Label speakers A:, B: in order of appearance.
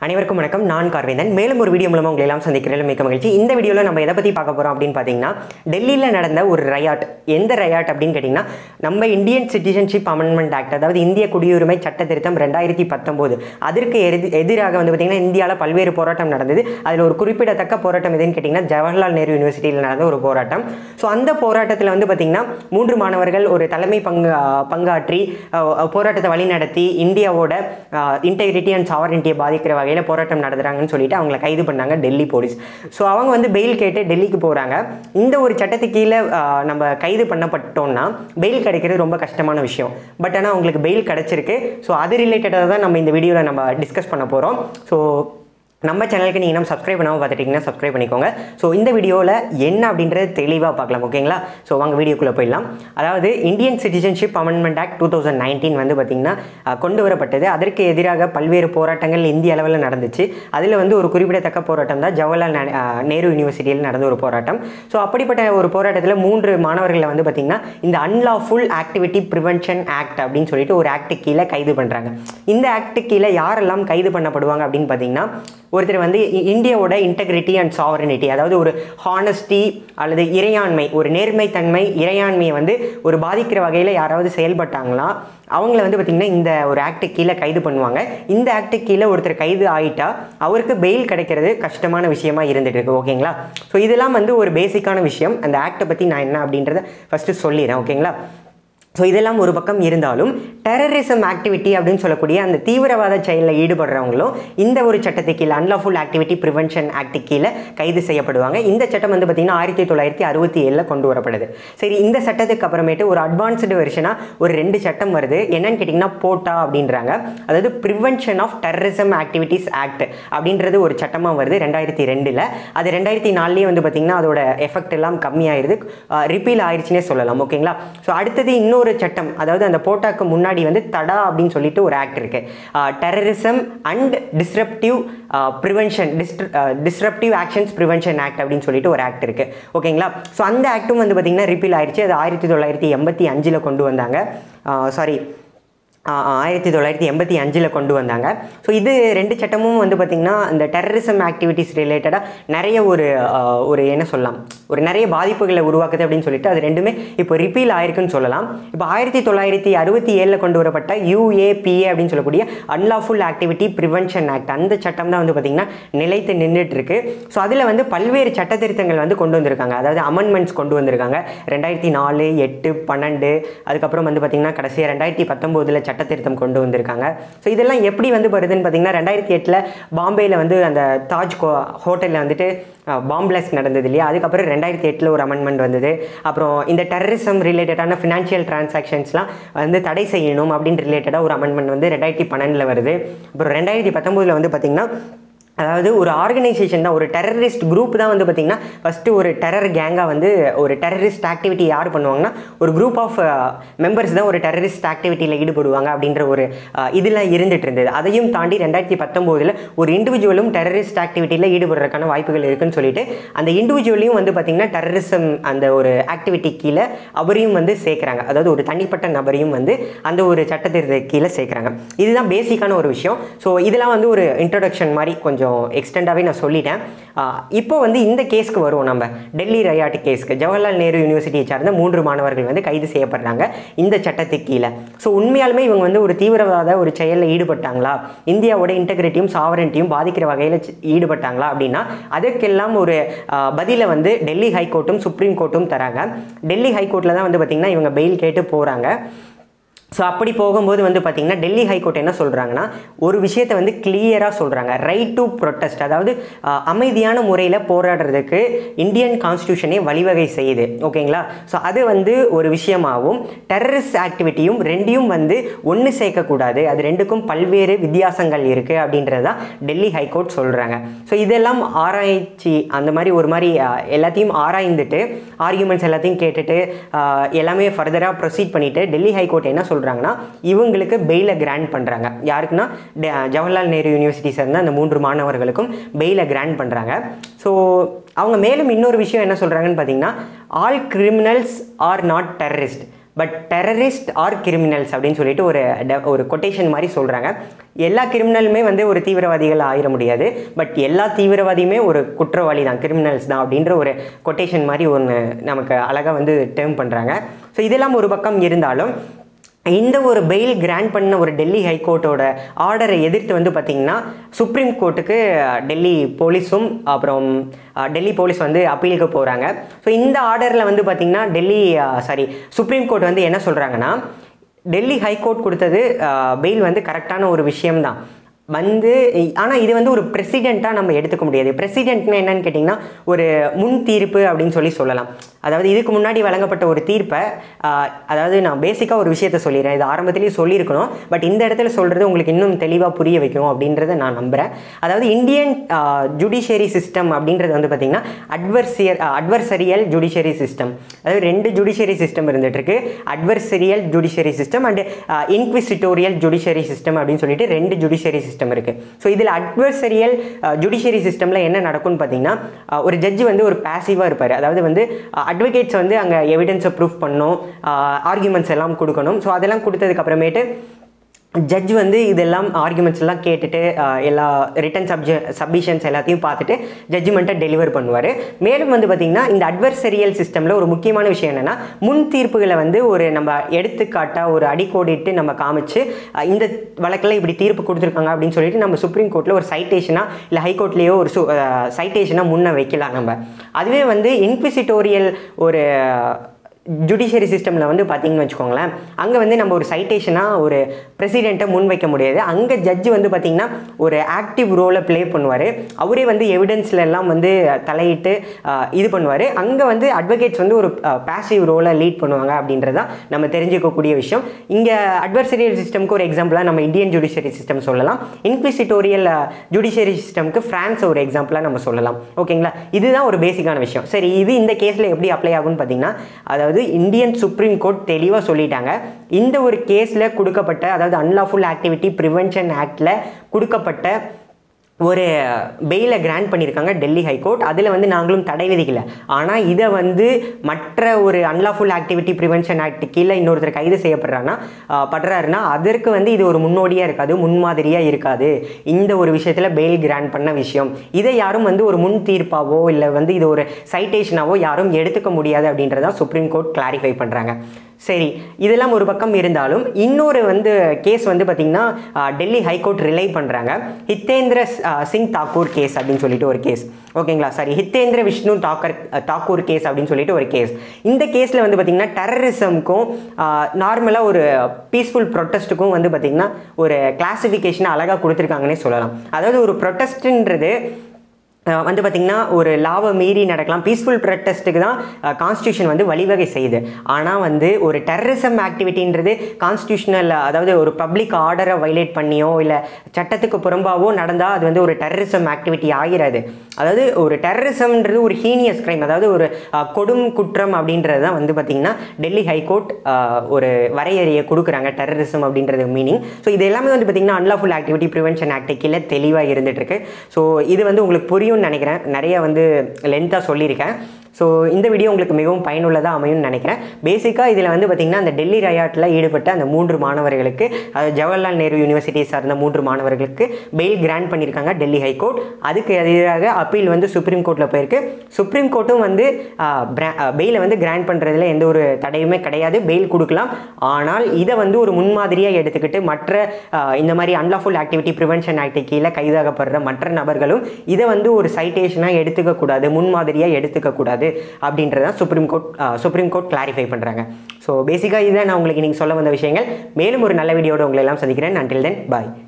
A: அனைவருக்கும் வணக்கம் நான் கார்வேந்தன் மேலும் ஒரு வீடியோ மூலமாக உங்களை எல்லாம் சந்திக்கிறதில் மிக்க மகிழ்ச்சி இந்த வீடியோவில் நம்ம எதை பற்றி பார்க்க போகிறோம் அப்படின்னு பார்த்தீங்கன்னா டெல்லியில் நடந்த ஒரு ரயாட் எந்த ரயாட் அப்படின்னு கேட்டிங்கன்னா நம்ம இந்தியன் சிட்டிசன்ஷிப் அமெண்ட்மெண்ட் ஆக்ட் அதாவது இந்திய குடியுரிமை சட்ட திருத்தம் ரெண்டாயிரத்தி பத்தொம்போது அதற்கு எதி எதிராக வந்து பார்த்திங்கன்னா இந்தியாவில் பல்வேறு போராட்டம் நடந்தது அதில் ஒரு குறிப்பிடத்தக்க போராட்டம் எதுன்னு கேட்டிங்கன்னா ஜவஹர்லால் நேரு யூனிவர்சிட்டியில் நடந்த ஒரு போராட்டம் ஸோ அந்த போராட்டத்தில் வந்து பார்த்திங்கன்னா மூன்று மாணவர்கள் ஒரு தலைமை பங்கு பங்காற்றி அஹ், போராட்டத்தை வழிநடத்தி இந்தியாவோட இன்டெகிரிட்டி அண்ட் சாவரிட்டியை பாதிக்கிற வகையில் போராட்டம் நடத்துகிறாங்கன்னு சொல்லிட்டு அவங்களை கைது பண்ணாங்க டெல்லி போலீஸ் ஸோ அவங்க வந்து பெயில் கேட்டு டெல்லிக்கு போகிறாங்க இந்த ஒரு சட்டத்துக்கு கீழே அஹ், நம்ம கைது பண்ணப்பட்டோம்னா பெயில் கிடைக்கிறது ரொம்ப கஷ்டமான விஷயம் பட் ஆனால் அவங்களுக்கு பெயில் கிடைச்சிருக்கு ஸோ அது ரிலேட்டடாக தான் நம்ம இந்த வீடியோவில் நம்ம டிஸ்கஸ் பண்ண போகிறோம் ஸோ நம்ம சேனலுக்கு நீங்கள் இன்னும் சப்ஸ்கிரைப் பண்ணாமல் பார்த்துட்டிங்கன்னா சப்ஸ்கிரைப் பண்ணிக்கோங்க ஸோ இந்த வீடியோவில் என்ன அப்படின்றது தெளிவாக பார்க்கலாம் ஓகேங்களா ஸோ வாங்க வீடியோக்குள்ளே போயிடலாம் அதாவது Indian citizenship amendment act two thousand nineteen வந்து பார்த்திங்கன்னா அஹ், கொண்டு வரப்பட்டது அதற்கு எதிராக பல்வேறு போராட்டங்கள் இந்திய அளவில் நடந்துச்சு அதில் வந்து ஒரு குறிப்பிடத்தக்க போராட்டம் தான் ஜவஹர்லால் நே- அஹ், நேரு யூனிவர்சிட்டியில் நடந்த ஒரு போராட்டம் ஸோ அப்படிப்பட்ட ஒரு போராட்டத்தில் மூன்று மாணவர்களை வந்து பார்த்திங்கன்னா இந்த அன்லாஃபுல் ஆக்டிவிட்டி ப்ரிவென்ஷன் ஆக்ட் அப்படின்னு சொல்லிட்டு ஒரு ஆக்ட் கீழே கைது பண்ணுறாங்க இந்த ஆக்ட் கீழே யாரெல்லாம் கைது பண்ணப்படுவாங்க அப்படின்னு பார்த்தீங்கன்னா ஒருத்தர் வந்து இ- இந்தியாவோட இன்டெகிரிட்டி அண்ட் சாவரனிட்டி அதாவது ஒரு ஹானஸ்டி அல்லது இறையாண்மை ஒரு நேர்மைத்தன்மை இறையாண்மையை வந்து ஒரு பாதிக்கிற வகையில் யாராவது செயல்பட்டாங்களா அவங்கள வந்து பார்த்திங்கன்னா இந்த ஒரு ஆக்டு கீழே கைது பண்ணுவாங்க இந்த ஆக்டு கீழே ஒருத்தர் கைது ஆயிட்டா அவருக்கு பெயில் கிடைக்கிறது கஷ்டமான விஷயமா இருந்துட்டு இருக்கு ஓகேங்களா ஸோ இதெல்லாம் வந்து ஒரு பேசிக்கான விஷயம் அந்த ஆக்டை பற்றி நான் என்ன அப்படின்றத ஃபஸ்ட்டு சொல்லிடுறேன் ஓகேங்களா ஸோ இதெல்லாம் ஒரு பக்கம் இருந்தாலும் டெரரிசம் ஆக்டிவிட்டி அப்படின்னு சொல்லக்கூடிய அந்த தீவிரவாத செயலில் ஈடுபடுறவங்களும் இந்த ஒரு சட்டத்துக்கு கீழே அன்லாஃபுல் ஆக்டிவிட்டி ப்ரிவென்ஷன் ஆக்ட் கீழே கைது செய்யப்படுவாங்க இந்த சட்டம் வந்து பார்த்திங்கன்னா ஆயிரத்தி தொள்ளாயிரத்தி அறுபத்தி ஏழில் கொண்டு வரப்படுது சரி இந்த சட்டத்துக்கு அப்புறமேட்டு ஒரு அட்வான்ஸ்டு வெர்ஷனாக ஒரு ரெண்டு சட்டம் வருது என்னன்னு கேட்டிங்கன்னா போட்டா அப்படின்றாங்க அதாவது prevention of terrorism activities act அப்படின்றது ஒரு சட்டமாக வருது ரெண்டாயிரத்தி ரெண்டில் அது ரெண்டாயிரத்தி நாலுலேயே வந்து பார்த்திங்கன்னா அதோட எஃபெக்ட் எல்லாம் கம்மியாயிருது ரிப்பீல் ஆயிடுச்சுனே சொல்லலாம் ஓகேங்களா ஸோ அடுத்தது இன்னொரு சட்டம் அதாவது அந்த போட்டாக்கு முன்னாடி வந்து தடா அப்படின்னு சொல்லிட்டு ஒரு ஆக்ட் இருக்கு terrorism and disruptive prevention disruptive actions prevention act அப்படின்னு சொல்லிட்டு ஒரு ஆக்ட் இருக்கு ஓகேங்களா ஸோ அந்த ஆக்டும் வந்து பார்த்திங்கன்னா ரிப்பீல் ஆயிடுச்சு அது ஆயிரத்தி தொள்ளாயிரத்தி எண்பத்தி அஞ்சில் கொண்டு வந்தாங்க சாரி ஆயிரத்தி தொள்ளாயிரத்தி எண்பத்தி அஞ்சில் கொண்டு வந்தாங்க ஸோ இது ரெண்டு சட்டமும் வந்து பார்த்திங்கன்னா இந்த டெரரிசம் ஆக்டிவிட்டீஸ் ரிலேட்டடாக நிறைய ஒரு ஆஹ், ஒரு என்ன சொல்லலாம் ஒரு நிறைய பாதிப்புகளை உருவாக்குது அப்படின்னு சொல்லிட்டு அது ரெண்டுமே இப்போ ரிப்பீல் ஆயிருக்குன்னு சொல்லலாம் இப்போ ஆயிரத்தி தொள்ளாயிரத்தி அறுபத்தி ஏழில் கொண்டு வரப்பட்ட யூஏபிஏ அப்படின்னு சொல்லக்கூடிய அன்லாஃபுல் ஆக்டிவிட்டி ப்ரிவென்ஷன் ஆக்ட் அந்த சட்டம் தான் வந்து பார்த்திங்கன்னா நிலைத்து நின்றுட்டு இருக்கு ஸோ அதில் வந்து பல்வேறு சட்ட திருத்தங்கள் வந்து கொண்டு வந்திருக்காங்க அதாவது அமெண்ட்மெண்ட்ஸ் கொண்டு வந்திருக்காங்க ரெண்டாயிரத்தி நாலு எட்டு பன்னெண்டு அதுக்கப்புறம் வந்து பார்த்திங்கன்னா கடைசியாக ரெண்டாயிரத்தி பத்தொம்போதில் சட்ட திருத்தம் கொண்டு வந்திருக்காங்க ஸோ இதெல்லாம் எப்படி வந்து வருதுன்னு பார்த்தீங்கன்னா ரெண்டாயிரத்தி எட்டில் பாம்பேயில் வந்து அந்த தாஜ் ஹோட்டலில் வந்துட்டு பாம் பிளாஸ்ட் நடந்தது இல்லையா அதுக்கப்புறம் ரெண்டாயிரத்தி எட்டில் ஒரு அமெண்ட்மெண்ட் வந்தது அப்புறம் இந்த டெரரிசம் ரிலேட்டடான ஃபினான்ஷியல் டிரான்சாக்ஷன்ஸ்லாம் வந்து தடை செய்யணும் அப்படின்னு ரிலேட்டடாக ஒரு அமெண்ட்மெண்ட் வந்து ரெண்டாயிரத்தி பன்னெண்டில் வருது அப்புறம் ரெண்டாயிரத்தி பத்தொம்போதில் வந்து பார்த்திங்கன்னா அதாவது ஒரு ஆர்கனைசேஷன் தான் ஒரு டெரரிஸ்ட் குரூப் தான் வந்து பார்த்திங்கன்னா ஃபஸ்ட்டு ஒரு டெரர் கேங்காக வந்து ஒரு டெரரிஸ்ட் ஆக்டிவிட்டி யார் பண்ணுவாங்கன்னா ஒரு குரூப் ஆஃப் மெம்பர்ஸ் தான் ஒரு டெரரிஸ்ட் ஆக்டிவிட்டியில் ஈடுபடுவாங்க அப்படின்ற ஒரு அஹ், இதெல்லாம் இருந்துட்டு இருந்தது அதையும் தாண்டி ரெண்டாயிரத்தி பத்தொம்போதில் ஒரு இண்டிவிஜுவலும் டெரரிஸ்ட் ஆக்டிவிட்டியில் ஈடுபடுறதுக்கான வாய்ப்புகள் இருக்குன்னு சொல்லிட்டு அந்த இண்டிவிஜுவலையும் வந்து பார்த்திங்கன்னா டெரரிசம் அந்த ஒரு ஆக்டிவிட்டி கீழே அவரையும் வந்து சேர்க்குறாங்க அதாவது ஒரு தனிப்பட்ட நபரையும் வந்து அந்த ஒரு சட்டத்திற்கு கீழே சேர்க்குறாங்க இதுதான் பேசிக்கான ஒரு விஷயம் ஸோ இதெல்லாம் வந்து ஒரு இன்ட்ரொடக்ஷன் மாதிரி கொஞ்சம் எக்ஸ்டெண்டாகவே நான் சொல்லிட்டேன் ஆஹ் இப்போ வந்து இந்த கேஸ்க்கு வருவோம் நம்ம டெல்லி ரயாட் கேஸ்க்கு ஜவஹர்லால் நேரு யூனிவர்சிட்டியை சார்ந்த மூன்று மாணவர்கள் வந்து கைது செய்யப்படுறாங்க இந்த சட்டத்துக்கு கீழே ஸோ உண்மையாலுமே இவங்க வந்து ஒரு தீவிரவாத ஒரு செயலில் ஈடுபட்டாங்களா இந்தியாவோட இன்டெகிரிட்டியும் சாவரன்ட்டியும் பாதிக்கிற வகையில் ஈடுபட்டாங்களா அப்படின்னா அதற்கெல்லாம் ஒரு ஆஹ், பதிலை வந்து டெல்லி ஹைகோர்ட்டும் சுப்ரீம் கோர்ட்டும் தராங்க டெல்லி ஹைகோர்ட்டில் தான் வந்து பார்த்திங்கன்னா இவங்க பெயில் கேட்டு போகிறாங்க ஸோ அப்படி போகும்போது வந்து பார்த்திங்கன்னா டெல்லி ஹைகோர்ட் என்ன சொல்கிறாங்கன்னா ஒரு விஷயத்தை வந்து கிளியராக சொல்கிறாங்க ரைட் டு ப்ரொட்டஸ்ட் அதாவது அஹ், அமைதியான முறையில் போராடுறதுக்கு இந்தியன் கான்ஸ்டியூஷனே வழிவகை செய்யுது ஓகேங்களா ஸோ அது வந்து ஒரு விஷயமாகவும் டெரரிஸ்ட் ஆக்டிவிட்டியும் ரெண்டையும் வந்து ஒன்று சேர்க்கக்கூடாது அது ரெண்டுக்கும் பல்வேறு வித்தியாசங்கள் இருக்குது அப்படின்றது தான் டெல்லி ஹைகோர்ட் சொல்கிறாங்க ஸோ இதெல்லாம் ஆராய்ச்சி அந்த மாதிரி ஒரு மாதிரி அஹ், எல்லாத்தையும் ஆராய்ந்துட்டு ஆர்கியூமெண்ட்ஸ் எல்லாத்தையும் கேட்டுட்டு அஹ், எல்லாமே ஃபர்தராக ப்ரொசீட் பண்ணிவிட்டு டெல்லி ஹைகோர்ட் என்ன சொல்கிறாங்கன்னா இவங்களுக்கு பெயிலை கிராண்ட் பண்ணுறாங்க யாருக்குன்னா டெ- ஜவஹர்லால் நேரு யூனிவர்சிட்டி சேர்ந்த அந்த மூன்று மாணவர்களுக்கும் பெயிலை கிராண்ட் பண்ணுறாங்க ஸோ அவங்க மேலும் இன்னொரு விஷயம் என்ன சொல்கிறாங்கன்னு பார்த்தீங்கன்னா all criminals are not terrorist but terrorist are criminals அப்படின்னு சொல்லிட்டு ஒரு de- ஒரு கொட்டேஷன் மாதிரி சொல்கிறாங்க எல்லா கிரிமினலுமே வந்து ஒரு தீவிரவாதிகள் ஆயிட முடியாது பட் எல்லா தீவிரவாதியுமே ஒரு குற்றவாளி தான் கிரிமினல்ஸ் தான் அப்படின்ற ஒரு கொட்டேஷன் மாதிரி ஒன்று நமக்கு அழகாக வந்து டேர்ம் பண்ணுறாங்க ஸோ இதெல்லாம் ஒரு பக்கம் இருந்தாலும் இந்த ஒரு பெயில் கிராண்ட் பண்ண ஒரு டெல்லி ஹைகோர்ட்டோட ஆர்டரை எதிர்த்து வந்து பார்த்திங்கன்னா சுப்ரீம் கோர்ட்டுக்கு டெல்லி போலீஸும் அப்புறம் அஹ், டெல்லி போலீஸ் வந்து அப்பீலுக்கு போகிறாங்க ஸோ இந்த ஆர்டரில் வந்து பார்த்திங்கன்னா டெல்லி சாரி சுப்ரீம் கோர்ட் வந்து என்ன சொல்கிறாங்கன்னா டெல்லி ஹைகோர்ட் கொடுத்தது பெயில் வந்து கரெக்டான ஒரு விஷயம்தான் வந்து ஆனால் இது வந்து ஒரு பிரசிடெண்ட்டாக நம்ம எடுத்துக்க முடியாது பிரசிடென்ட்னா என்னன்னு கேட்டிங்கன்னா ஒரு முன் தீர்ப்பு அப்படின்னு சொல்லி சொல்லலாம் அதாவது இதுக்கு முன்னாடி வழங்கப்பட்ட ஒரு தீர்ப்பை ஆஹ், அதாவது நான் பேசிக்காக ஒரு விஷயத்த சொல்லிடுறேன் இது ஆரம்பத்திலேயே சொல்லியிருக்கணும் பட் இந்த இடத்துல சொல்கிறது உங்களுக்கு இன்னும் தெளிவாக புரிய வைக்கும் அப்படின்றத நான் நம்புகிறேன் அதாவது இந்தியன் ஜுடிஷியரி சிஸ்டம் அப்படின்றது வந்து பார்த்திங்கன்னா அட்வர்சியர் அட்வர்சரியல் ஜுடிஷியரி சிஸ்டம் அதாவது ரெண்டு ஜுடிஷியரி சிஸ்டம் இருந்துட்டு இருக்கு adversarial judiciary system and inquisitorial judiciary system அப்படின்னு சொல்லிட்டு ரெண்டு ஜுடிஷியரி சிஸ்டம் இருக்குது ஸோ இதில் அட்வர்சரியல் ஜுடிஷியரி சிஸ்டமில் என்ன நடக்கும்னு பார்த்தீங்கன்னா அஹ், ஒரு ஜட்ஜி வந்து ஒரு பாசிவாக இருப்பார் அதாவது வந்து அட்வொகேட்ஸ் வந்து அங்கே எவிடன்ஸை ப்ரூஃப் பண்ணணும் ஆர்குமெண்ட்ஸ் எல்லாம் கொடுக்கணும் ஸோ அதெல்லாம் கொடுத்ததுக்கு அப்புறமேட்டு ஜட்ஜ் வந்து இதெல்லாம் ஆர்குமெண்ட்ஸ் எல்லாம் கேட்டுட்டு ஆஹ், எல்லா ரிட்டன் சப்ஜ சப்மிஷன்ஸ் எல்லாத்தையும் பார்த்துட்டு ஜட்ஜ்மெண்ட்டை டெலிவர் பண்ணுவார் மேலும் வந்து பார்த்திங்கன்னா இந்த அட்வர்சரியல் சிஸ்டமில் ஒரு முக்கியமான விஷயம் என்னென்னா முன் தீர்ப்புகளை வந்து ஒரு நம்ம எடுத்துக்காட்டாக ஒரு அடிக்கோடிட்டு நம்ம காமிச்சு ஆஹ், இந்த வழக்கில் இப்படி தீர்ப்பு கொடுத்துருக்காங்க அப்படின்னு சொல்லிட்டு நம்ம சுப்ரீம் கோர்ட்டில் ஒரு சைட்டேஷனாக இல்லை ஹைகோர்ட்லேயோ ஒரு சு சைட்டேஷனாக முன்ன வைக்கலாம் நம்ம அதுவே வந்து இன்க்விசிட்டோரியல் ஒரு ஜுடிஷியரி சிஸ்டமில் வந்து பார்த்தீங்கன்னு வச்சுக்கோங்களேன் அங்கே வந்து நம்ம ஒரு சைட்டேஷனாக ஒரு பிரசிடெண்ட்டை முன் வைக்க முடியாது அங்கே ஜட்ஜு வந்து பார்த்திங்கன்னா ஒரு ஆக்டிவ் ரோலை ப்ளே பண்ணுவார் அவரே வந்து எவிடன்ஸ்ல எல்லாம் வந்து தலையிட்டு ஆஹ், இது பண்ணுவார் அங்கே வந்து அட்வொகேட்ஸ் வந்து ஒரு பேசிவ் ரோலை லீட் பண்ணுவாங்க அப்படின்றதான் நம்ம தெரிஞ்சுக்கக்கூடிய விஷயம் இங்கே அட்வர்சரியல் சிஸ்டம்க்கு ஒரு எக்ஸாம்பிளாக நம்ம இந்தியன் ஜுடிஷியரி சிஸ்டம் சொல்லலாம் இன்க்விசிட்டோரியல் ஜுடிஷியரி சிஸ்டம்க்கு ஃப்ரான்ஸ் ஒரு எக்ஸாம்பிளாக நம்ம சொல்லலாம் ஓகேங்களா இதுதான் ஒரு பேசிக்கான விஷயம் சரி இது இந்த கேஸில் எப்படி அப்ளை ஆகும்னு பார்த்தீங்கன்னா அதாவது இந்தியன் சுப்ரீம் கோர்ட் தெளிவாக சொல்லிட்டாங்க இந்த ஒரு கேஸில் கொடுக்கப்பட்ட அதாவது அன்லாஃபுல் ஆக்டிவிட்டி ப்ரிவென்ஷன் ஆக்டில் கொடுக்கப்பட்ட ஒரு பெயிலை கிராண்ட் பண்ணியிருக்காங்க டெல்லி ஹைகோர்ட் அதில் வந்து நாங்களும் தடை விதிக்கல ஆனால் இதை வந்து மற்ற ஒரு அன்லாஃபுல் ஆக்டிவிட்டி ப்ரிவென்ஷன் ஆக்ட் கீழே இன்னொருத்தர் கைது செய்யப்படுறான்னா ஆஹ், படுறாருன்னா அதற்கு வந்து இது ஒரு முன்னோடியாக இருக்காது முன்மாதிரியாக இருக்காது இந்த ஒரு விஷயத்தில் பெயில் கிராண்ட் பண்ண விஷயம் இதை யாரும் வந்து ஒரு முன் தீர்ப்பாவோ இல்லை வந்து இது ஒரு சைட்டேஷனாவோ யாரும் எடுத்துக்க முடியாது அப்படின்றத சுப்ரீம் கோர்ட் கிளாரிஃபை பண்ணுறாங்க சரி இதெல்லாம் ஒரு பக்கம் இருந்தாலும் இன்னொரு வந்து கேஸ் வந்து பார்த்திங்கன்னா ஆஹ், டெல்லி ஹைகோர்ட் ரிலை பண்ணுறாங்க ஹித்தேந்திர ஆஹ், சிங் தாக்கூர் கேஸ் அப்படின்னு சொல்லிட்டு ஒரு கேஸ் ஓகேங்களா சாரி ஹித்தேந்திர விஷ்ணு தாக்கர் தாக்கூர் கேஸ் அப்படின்னு சொல்லிட்டு ஒரு கேஸ் இந்த கேஸில் வந்து பார்த்திங்கன்னா டெரரிசம்க்கும் நார்மலாக ஒரு பீஸ்ஃபுல் ப்ரொட்டஸ்ட்டுக்கும் வந்து பார்த்திங்கன்னா ஒரு கிளாசிஃபிகேஷன் அழகாக கொடுத்துருக்காங்கன்னே சொல்லலாம் அதாவது ஒரு ப்ரொட்டஸ்ட்டுன்றது அஹ் வந்து பார்த்திங்கன்னா ஒரு லாவை மீறி நடக்கலாம் பீஸ்ஃபுல் ப்ரொட்டஸ்ட்டுக்கு தான் கான்ஸ்டியூஷன் வந்து வழிவகை செய்யுது ஆனால் வந்து ஒரு டெரரிசம் ஆக்டிவிட்டின்றது கான்ஸ்டியூஷனல் அதாவது ஒரு பப்ளிக் ஆர்டரை வைலேட் பண்ணியோ இல்லை சட்டத்துக்கு புறம்பாவோ நடந்தால் அது வந்து ஒரு டெரரிசம் ஆக்டிவிட்டி ஆகிறது அதாவது ஒரு டெரரிசம்ன்றது ஒரு ஹீனியஸ் கிரைம் அதாவது ஒரு அஹ், கொடும் குற்றம் அப்படின்றது தான் வந்து பார்த்திங்கன்னா டெல்லி ஹைகோர்ட் ஒரு வரையறையை கொடுக்குறாங்க டெரரிசம் அப்படின்றது மீனிங் ஸோ இது எல்லாமே வந்து பார்த்திங்கன்னா அன்லாஃபுல் ஆக்டிவிட்டி ப்ரிவென்ஷன் ஆக்ட் கீழே தெளிவாக இருந்துகிட்ருக்கு ஸோ இது வந்து உங்களுக்கு புரியும்னு நினைக்கிறேன் நிறைய வந்து லென்த்தாக சொல்லியிருக்கேன் ஸோ இந்த வீடியோ உங்களுக்கு மிகவும் பயனுள்ளதாக அமையும்னு நினைக்கிறேன் பேசிக்காக இதில் வந்து பார்த்திங்கன்னா அந்த டெல்லி ரயாட்டில் ஈடுபட்ட அந்த மூன்று மாணவர்களுக்கு அது ஜவஹர்லால் நேரு யூனிவர்சிட்டி சார்ந்த மூன்று மாணவர்களுக்கு பெயில் கிராண்ட் பண்ணியிருக்காங்க டெல்லி ஹைகோர்ட் அதுக்கு எதிராக அப்பீல் வந்து சுப்ரீம் கோர்ட்டில் போயிருக்கு சுப்ரீம் கோர்ட்டும் வந்து பெயிலை வந்து கிராண்ட் பண்ணுறதுல எந்த ஒரு தடையுமே கிடையாது பெயில் கொடுக்கலாம் ஆனால் இதை வந்து ஒரு முன்மாதிரியாக எடுத்துக்கிட்டு மற்ற ஆஹ், இந்த மாதிரி அன்லாஃபுல் ஆக்டிவிட்டி ப்ரிவென்ஷன் ஆக்ட் கீழே கைதாகப்படுற மற்ற நபர்களும் இதை வந்து ஒரு சைட்டேஷனாக எடுத்துக்க கூடாது முன்மாதிரியாக எடுத்துக்க கூடாது அப்படின்றதான் supreme court supreme court clarify பண்ணுறாங்க ஸோ பேசிக்காக இதை நான் உங்களுக்கு இன்னைக்கு சொல்ல வந்த விஷயங்கள் மேலும் ஒரு நல்ல வீடியோட உங்களை எல்லாம் சந்திக்கிறேன் அண்டில் தென் பாய்